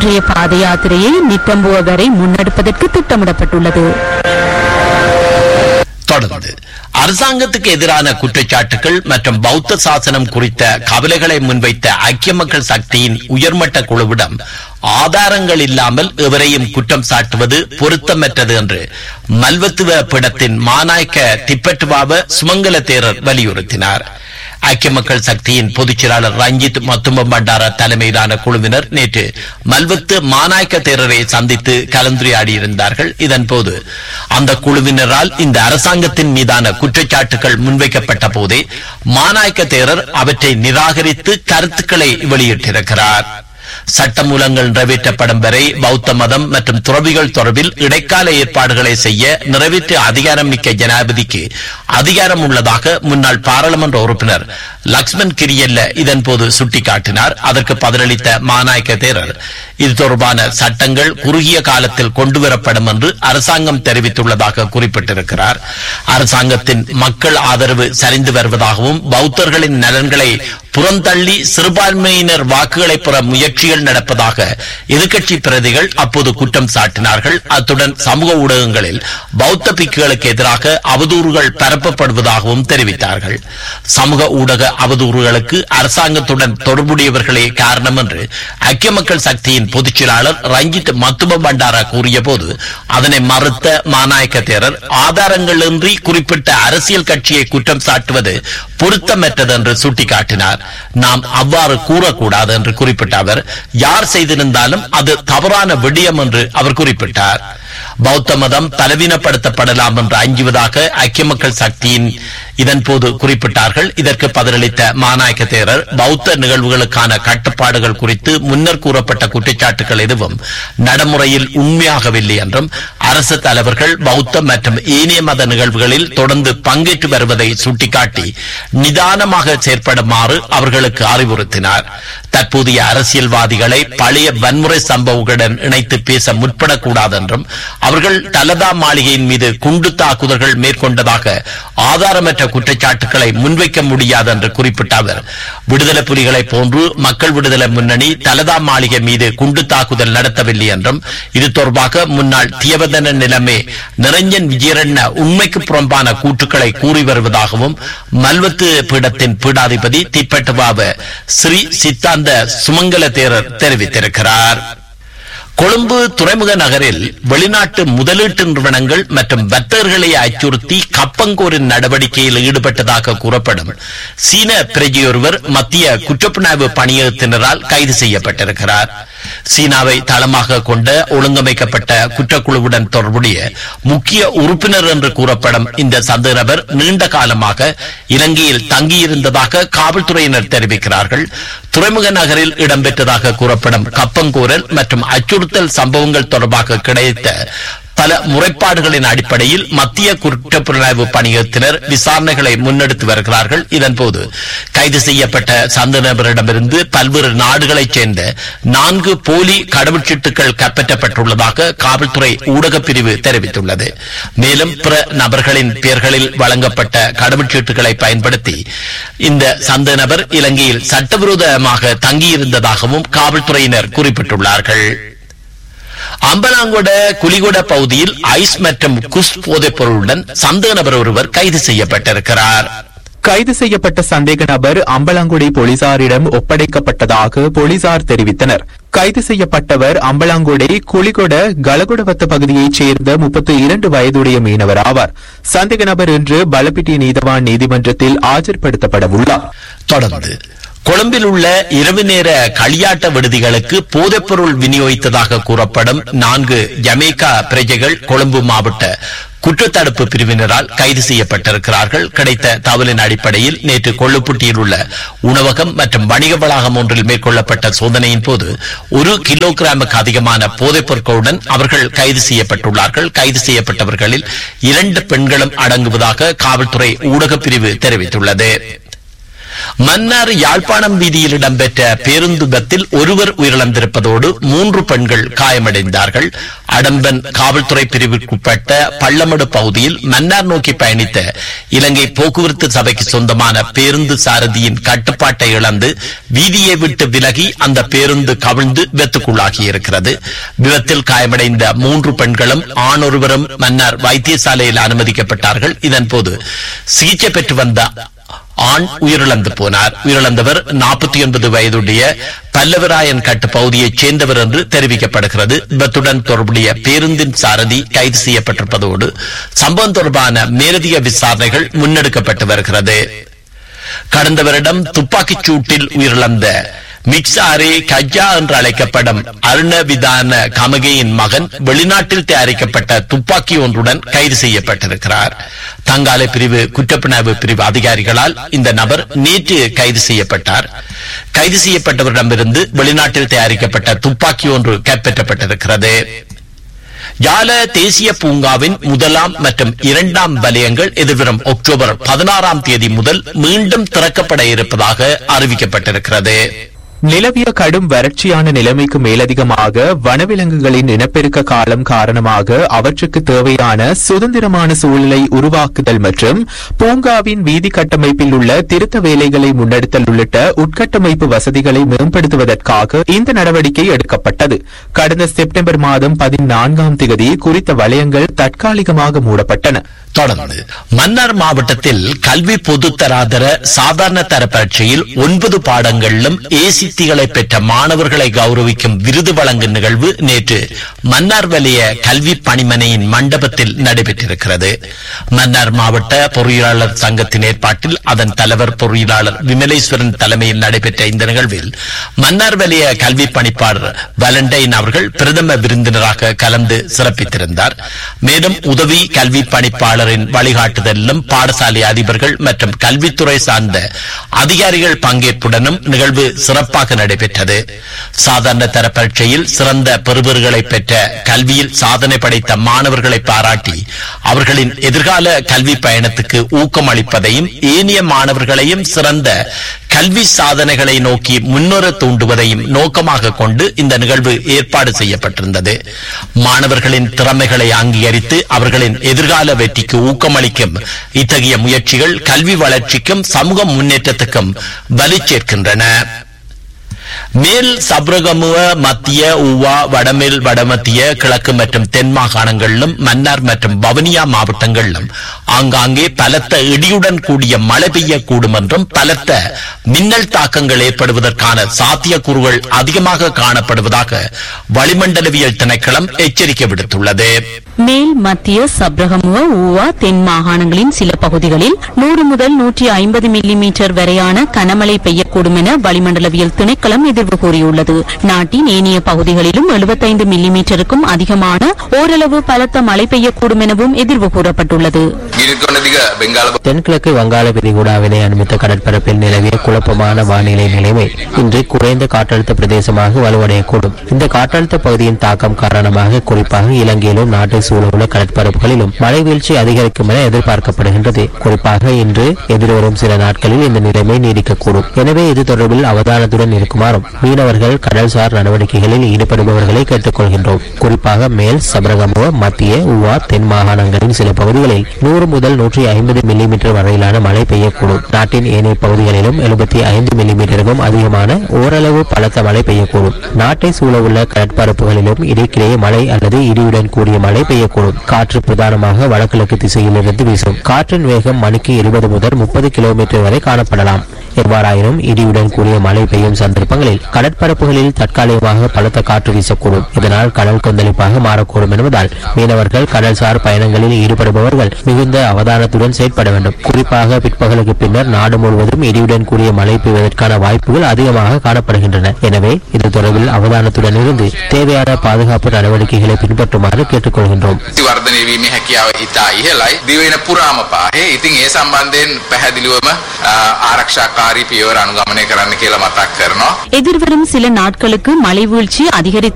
இன்றைய பாத யாத்திரையை நிட்டம்புவ வரை முன்னெடுப்பதற்கு திட்டமிடப்பட்டுள்ளது தொடர்ந்து அரசாங்கத்துக்கு எதிரான குற்றச்சாட்டுகள் மற்றும் பௌத்த சாசனம் குறித்த கவலைகளை முன்வைத்த ஐக்கிய மக்கள் சக்தியின் உயர்மட்ட குழுவிடம் ஆதாரங்கள் இல்லாமல் எவரையும் குற்றம் சாட்டுவது பொருத்தமற்றது என்று மல்வத்துவ பீடத்தின் மாநாயக்க திப்பட்டுவாவ சுமங்கல தேரர் வலியுறுத்தினார் ஐக்கிய மக்கள் சக்தியின் பொதுச் செயலாளர் ரஞ்சித் மத்தும்பம் பண்டார தலைமையிலான குழுவினர் நேற்று மல்வத்து மாநாயக்க தேரரை சந்தித்து கலந்துரையாடியிருந்தார்கள் இதன்போது அந்த குழுவினரால் இந்த அரசாங்கத்தின் மீதான குற்றச்சாட்டுகள் முன்வைக்கப்பட்ட போதே மாநாயக்க தேரர் அவற்றை நிராகரித்து கருத்துக்களை வெளியிட்டிருக்கிறார் சட்டமூலங்கள் நிறைவேற்றப்படும் வரை பௌத்த மதம் மற்றும் துறவிகள் தொடர்பில் இடைக்கால ஏற்பாடுகளை செய்ய நிறைவேற்ற அதிகாரம் மிக்க ஜனாதிபதிக்கு அதிகாரம் உள்ளதாக முன்னாள் பாராளுமன்ற உறுப்பினர் லக்ஷ்மண் கிரியல்ல இதன்போது சுட்டிக்காட்டினார் அதற்கு பதிலளித்த மாநாயக்க தேரர் இது தொடர்பான சட்டங்கள் குறுகிய காலத்தில் கொண்டுவரப்படும் என்று அரசாங்கம் தெரிவித்துள்ளதாக குறிப்பிட்டிருக்கிறார் அரசாங்கத்தின் மக்கள் ஆதரவு சரிந்து வருவதாகவும் பௌத்தர்களின் நலன்களை புறந்தள்ளி சிறுபான்மையினர் வாக்குகளை பெற முயற்சிகள் நடப்பதாக எதிர்க்கட்சி பிரதிகள் அப்போது குற்றம் சாட்டினார்கள் அத்துடன் சமூக ஊடகங்களில் பௌத்த பிக்குகளுக்கு எதிராக அவதூறுகள் பரப்பப்படுவதாகவும் தெரிவித்தார்கள் சமூக ஊடக அவதூறுகளுக்கு அரசாங்கத்துடன் தொடர்புடையவர்களே காரணம் என்று ஐக்கிய மக்கள் சக்தியின் பொதுச் செயலாளர் ரஞ்சித் மத்தும பண்டாரா கூறிய போது அதனை மறுத்த மாநாயக்க தேரர் ஆதாரங்களின்றி குறிப்பிட்ட அரசியல் கட்சியை குற்றம் சாட்டுவது பொருத்தமற்றது என்று சுட்டிக்காட்டினார் நாம் அவ்வாறு கூறக்கூடாது என்று குறிப்பிட்ட அவர் யார் செய்திருந்தாலும் அது தவறான விடயம் என்று அவர் குறிப்பிட்டார் பௌத்த மதம் பலவீனப்படுத்தப்படலாம் என்று அஞ்சுவதாக ஐக்கிய மக்கள் சக்தியின் இதன் போது குறிப்பிட்டார்கள் இதற்கு பதிலளித்த மாநாயக்க தேரர் பௌத்த நிகழ்வுகளுக்கான கட்டுப்பாடுகள் குறித்து முன்னர் கூறப்பட்ட குற்றச்சாட்டுகள் எதுவும் நடைமுறையில் உண்மையாகவில்லை என்றும் அரசு தலைவர்கள் பௌத்த மற்றும் ஏனைய மத நிகழ்வுகளில் தொடர்ந்து பங்கேற்று வருவதை சுட்டிக்காட்டி நிதானமாக செயற்படுமாறு அவர்களுக்கு அறிவுறுத்தினார் தற்போதைய அரசியல்வாதிகளை பழைய வன்முறை சம்பவங்களுடன் இணைத்து பேச முற்படக்கூடாது என்றும் அவர்கள் தலதா மாளிகையின் மீது குண்டு தாக்குதல்கள் மேற்கொண்டதாக ஆதாரமற்ற குற்றச்சாட்டுகளை முன்வைக்க முடியாது என்று குறிப்பிட்ட அவர் விடுதலை புலிகளை போன்று மக்கள் விடுதலை முன்னணி தலதா மாளிகை மீது குண்டு தாக்குதல் நடத்தவில்லை என்றும் இது தொடர்பாக முன்னாள் தியவதன நிலைமை நிரஞ்சன் விஜயரண்ண உண்மைக்கு புறம்பான கூற்றுக்களை கூறி வருவதாகவும் மல்வத்து பீடத்தின் பீடாதிபதி திப்பட்டுவாவ ஸ்ரீ சித்தாந்த சுமங்கல தேரர் தெரிவித்திருக்கிறார் கொழும்பு துறைமுக நகரில் வெளிநாட்டு முதலீட்டு நிறுவனங்கள் மற்றும் வர்த்தகர்களை அச்சுறுத்தி கப்பங்கோரின் நடவடிக்கையில் ஈடுபட்டதாக கூறப்படும் சீன பிரஜையொருவர் மத்திய குற்றப்புலனாய்வு பணியகத்தினரால் கைது செய்யப்பட்டிருக்கிறார் சீனாவை தளமாக கொண்ட ஒழுங்கமைக்கப்பட்ட குற்றக்குழுவுடன் தொடர்புடைய முக்கிய உறுப்பினர் என்று கூறப்படும் இந்த சந்த நபர் நீண்ட காலமாக இலங்கையில் தங்கியிருந்ததாக காவல்துறையினர் தெரிவிக்கிறார்கள் துறைமுக நகரில் இடம்பெற்றதாக கூறப்படும் கப்பங்கோரல் மற்றும் அச்சுறுத்தல் சம்பவங்கள் தொடர்பாக கிடைத்த பல முறைப்பாடுகளின் அடிப்படையில் மத்திய குற்றப்புலனாய்வு பணியகத்தினர் விசாரணைகளை முன்னெடுத்து வருகிறார்கள் இதன்போது கைது செய்யப்பட்ட சந்த நபரிடமிருந்து பல்வேறு நாடுகளைச் சேர்ந்த நான்கு போலி கடவுச்சீட்டுகள் கைப்பற்றப்பட்டுள்ளதாக காவல்துறை ஊடகப் பிரிவு தெரிவித்துள்ளது மேலும் பிற நபர்களின் பெயர்களில் வழங்கப்பட்ட கடவுச்சீட்டுகளை பயன்படுத்தி இந்த சந்த நபர் இலங்கையில் சட்டவிரோதமாக தங்கியிருந்ததாகவும் காவல்துறையினர் குறிப்பிட்டுள்ளார்கள் அம்பலாங்கொட குலிகொட பகுதியில் ஐஸ் மற்றும் குஸ் போதைப் பொருளுடன் சந்தேக நபர் ஒருவர் கைது செய்யப்பட்டிருக்கிறார் கைது செய்யப்பட்ட சந்தேக நபர் அம்பலாங்குடி போலீசாரிடம் ஒப்படைக்கப்பட்டதாக போலீசார் தெரிவித்தனர் கைது செய்யப்பட்டவர் அம்பலாங்குடி குளிகொட கலகுடவத்த பகுதியைச் சேர்ந்த முப்பத்தி இரண்டு வயதுடைய மீனவர் ஆவார் சந்தேக நபர் இன்று பலப்பிட்டி நீதவான் நீதிமன்றத்தில் ஆஜர்படுத்தப்பட உள்ளார் தொடர்ந்து கொழும்பில் உள்ள இரவு நேர களியாட்ட விடுதிகளுக்கு போதைப்பொருள் விநியோகித்ததாக கூறப்படும் நான்கு ஜமேக்கா பிரஜைகள் கொழும்பு மாவட்ட குற்றத்தடுப்பு பிரிவினரால் கைது செய்யப்பட்டிருக்கிறார்கள் கிடைத்த தகவலின் அடிப்படையில் நேற்று கொள்ளுப்பட்டியில் உள்ள உணவகம் மற்றும் வணிக வளாகம் ஒன்றில் மேற்கொள்ளப்பட்ட சோதனையின் போது ஒரு கிலோகிராமுக்கு அதிகமான போதைப் பொருட்களுடன் அவர்கள் கைது செய்யப்பட்டுள்ளார்கள் கைது செய்யப்பட்டவர்களில் இரண்டு பெண்களும் அடங்குவதாக காவல்துறை ஊடகப் பிரிவு தெரிவித்துள்ளது மன்னார் யாழ்ப்பாணம் வீதியில் இடம்பெற்ற பேருந்து விபத்தில் ஒருவர் உயிரிழந்திருப்பதோடு மூன்று பெண்கள் காயமடைந்தார்கள் அடம்பன் காவல்துறை பிரிவிற்குட்பட்ட பள்ளமடு பகுதியில் மன்னார் நோக்கி பயணித்த இலங்கை போக்குவரத்து சபைக்கு சொந்தமான பேருந்து சாரதியின் கட்டுப்பாட்டை இழந்து வீதியை விட்டு விலகி அந்த பேருந்து கவிழ்ந்து விபத்துக்குள்ளாகியிருக்கிறது விபத்தில் காயமடைந்த மூன்று பெண்களும் ஆணொருவரும் மன்னார் வைத்தியசாலையில் அனுமதிக்கப்பட்டார்கள் இதன்போது சிகிச்சை பெற்று வந்த ஆண் உயிரிழந்து போனார் உயிரிழந்தவர் நாற்பத்தி ஒன்பது வயதுடைய பல்லவராயன் கட்டு பகுதியைச் சேர்ந்தவர் என்று தெரிவிக்கப்படுகிறது விபத்துடன் தொடர்புடைய பேருந்தின் சாரதி கைது செய்யப்பட்டிருப்பதோடு சம்பவம் தொடர்பான மேலதிக விசாரணைகள் முன்னெடுக்கப்பட்டு வருகிறது கடந்த வருடம் துப்பாக்கிச் சூட்டில் உயிரிழந்த மிக்சாரே கஜா என்று அழைக்கப்படும் அருணவிதான கமகையின் மகன் வெளிநாட்டில் தயாரிக்கப்பட்ட துப்பாக்கி ஒன்றுடன் கைது செய்யப்பட்டிருக்கிறார் தங்காலை பிரிவு குற்றப்புணர்வு பிரிவு அதிகாரிகளால் இந்த நபர் நேற்று கைது செய்யப்பட்டார் கைது செய்யப்பட்டவரிடமிருந்து வெளிநாட்டில் தயாரிக்கப்பட்ட துப்பாக்கி ஒன்று கைப்பற்றப்பட்டிருக்கிறது யால தேசிய பூங்காவின் முதலாம் மற்றும் இரண்டாம் வலயங்கள் எதிர்வரும் அக்டோபர் பதினாறாம் தேதி முதல் மீண்டும் திறக்கப்பட இருப்பதாக அறிவிக்கப்பட்டிருக்கிறது நிலவிய கடும் வறட்சியான நிலைமைக்கு மேலதிகமாக வனவிலங்குகளின் இனப்பெருக்க காலம் காரணமாக அவற்றுக்கு தேவையான சுதந்திரமான சூழலை உருவாக்குதல் மற்றும் பூங்காவின் வீதி கட்டமைப்பில் உள்ள திருத்த வேலைகளை முன்னெடுத்தல் உள்ளிட்ட உட்கட்டமைப்பு வசதிகளை மேம்படுத்துவதற்காக இந்த நடவடிக்கை எடுக்கப்பட்டது கடந்த செப்டம்பர் மாதம் பதினான்காம் தேதி குறித்த வலயங்கள் தற்காலிகமாக மூடப்பட்டன தொடர்ந்து மன்னார் மாவட்டத்தில் கல்வி பொதுத்தராதர சாதாரண தர பரீட்சையில் ஒன்பது பாடங்களிலும் ஏசித்திகளை பெற்ற மாணவர்களை கௌரவிக்கும் விருது வழங்கும் நிகழ்வு நேற்று மன்னார் வலய கல்வி பணிமனையின் மண்டபத்தில் நடைபெற்றிருக்கிறது மன்னார் மாவட்ட பொறியியலாளர் சங்கத்தின் ஏற்பாட்டில் அதன் தலைவர் பொறியியலாளர் விமலேஸ்வரன் தலைமையில் நடைபெற்ற இந்த நிகழ்வில் மன்னார் வலய கல்வி பணிப்பாளர் வலண்டைன் அவர்கள் பிரதம விருந்தினராக கலந்து சிறப்பித்திருந்தார் மேலும் உதவி கல்வி பணிப்பாளரின் வழிகாட்டுதலிலும் பாடசாலை அதிபர்கள் மற்றும் கல்வித்துறை சார்ந்த அதிகாரிகள் பங்கேற்புடனும் நிகழ்வு சிறப்பாக நடைபெற்றது சாதாரண தர பரீட்சையில் சிறந்த பெறுபர்களை பெற்ற கல்வியில் சாதனை படைத்த மாணவர்களை பாராட்டி அவர்களின் எதிர்கால கல்வி பயணத்துக்கு ஊக்கம் அளிப்பதையும் ஏனைய மாணவர்களையும் சிறந்த கல்வி சாதனைகளை நோக்கி முன்னேற தூண்டுவதையும் நோக்கமாக கொண்டு இந்த நிகழ்வு ஏற்பாடு செய்யப்பட்டிருந்தது மாணவர்களின் திறமைகளை அங்கீகரித்து அவர்களின் எதிர்கால வெற்றிக்கு ஊக்கமளிக்கும் இத்தகைய முயற்சிகள் கல்வி வளர்ச்சிக்கும் சமூக முன்னேற்றத்துக்கும் வலு சேர்க்கின்றன மேல் சப்ரகமுவ மத்திய உவா வடமேல் வடமத்திய கிழக்கு மற்றும் தென் மாகாணங்களிலும் மன்னார் மற்றும் வவுனியா மாவட்டங்களிலும் ஆங்காங்கே பலத்த இடியுடன் கூடிய மழை பெய்யக்கூடும் என்றும் பலத்த மின்னல் தாக்கங்கள் ஏற்படுவதற்கான சாத்தியக்கூறுகள் அதிகமாக காணப்படுவதாக வளிமண்டலவியல் திணைக்களம் எச்சரிக்கை விடுத்துள்ளது மேல் மத்திய சப்ரகமுவ ஊவா தென் மாகாணங்களின் சில பகுதிகளில் நூறு முதல் நூற்றி ஐம்பது மில்லி மீட்டர் வரையான கனமழை பெய்யக்கூடும் என வளிமண்டலவியல் திணைக்களம் எதிர்வு கூறியுள்ளது நாட்டின் ஏனைய பகுதிகளிலும் எழுபத்தைந்து மில்லி மீட்டருக்கும் அதிகமான ஓரளவு பலத்த மழை பெய்யக்கூடும் எனவும் எதிர்வு கூறப்பட்டுள்ளது ගිනිත්ගොඩ දිග බෙංගාල தென்கிழக்கு வங்காள விரிகுடாவினை அண்மித்த கடற்பரப்பில் நிலவிய குழப்பமான வானிலை நிலைமை இன்று குறைந்த காற்றழுத்த பிரதேசமாக வலுவடையக்கூடும் இந்த காற்றழுத்த பகுதியின் தாக்கம் காரணமாக குறிப்பாக இலங்கையிலும் நாட்டை சூழவுள்ள கடற்பரப்புகளிலும் மழை வீழ்ச்சி அதிகரிக்கும் என எதிர்பார்க்கப்படுகின்றது குறிப்பாக இன்று எதிர்வரும் சில நாட்களில் இந்த நிலைமை நீடிக்கக்கூடும் எனவே இது தொடர்பில் அவதானத்துடன் இருக்குமாறும் மீனவர்கள் கடல்சார் நடவடிக்கைகளில் ஈடுபடுபவர்களை கேட்டுக்கொள்கின்றோம் குறிப்பாக மேல் சபரகமுவ மத்திய உவா தென் மாகாணங்களின் சில பகுதிகளில் நூறு முதல் நூற்றி ஐம்பது மில்லிமீட்டர் வரையிலான மழை பெய்யக்கூடும் நாட்டின் ஏனைய பகுதிகளிலும் எழுபத்தி ஐந்து மில்லிமீட்டருக்கும் அதிகமான ஓரளவு பலத்த மழை பெய்யக்கூடும் நாட்டை சூழவுள்ள கடற்பரப்புகளிலும் இடைக்கிடையே மழை அல்லது இடியுடன் கூடிய மழை பெய்யக்கூடும் காற்று பிரதானமாக வடகிழக்கு திசையிலிருந்து வீசும் காற்றின் வேகம் மணிக்கு இருபது முதல் முப்பது கிலோமீட்டர் வரை காணப்படலாம் எவ்வாறாயினும் இடியுடன் கூடிய மழை பெய்யும் சந்தர்ப்பங்களில் கடற்பரப்புகளில் தற்காலிகமாக பலத்த காற்று வீசக்கூடும் இதனால் கடல் கொந்தளிப்பாக மாறக்கூடும் என்பதால் மீனவர்கள் கடல்சார் பயணங்களில் ஈடுபடுபவர்கள் மிகுந்த அவதானத்துடன் செயற்பட வேண்டும் குறிப்பாக பிற்பகலுக்கு பின்னர் நாடு முழுவதும் இடியுடன் கூடிய மழை பெய்வதற்கான வாய்ப்புகள் அதிகமாக காணப்படுகின்றன எனவே இது தொடர்பில் அவதானத்துடன் இருந்து தேவையான பாதுகாப்பு நடவடிக்கைகளை பின்பற்றுமாறு கேட்டுக்கொள்கின்றோம் වර්ධනය වීමේ හැකියාව ඉතා ඉහළයි දිවෙන පුරාම පාහේ ඉතින් ඒ සම්බන්ධයෙන් පැහැදිලිවම අ, ආරක්ෂාකාරී පියවර අනුගමනය කරන්න කියලා මතක් කරනවා எதிர்வரும் சில நாட்களுக்கு மழை வீழ்ச்சி அதிகரித்து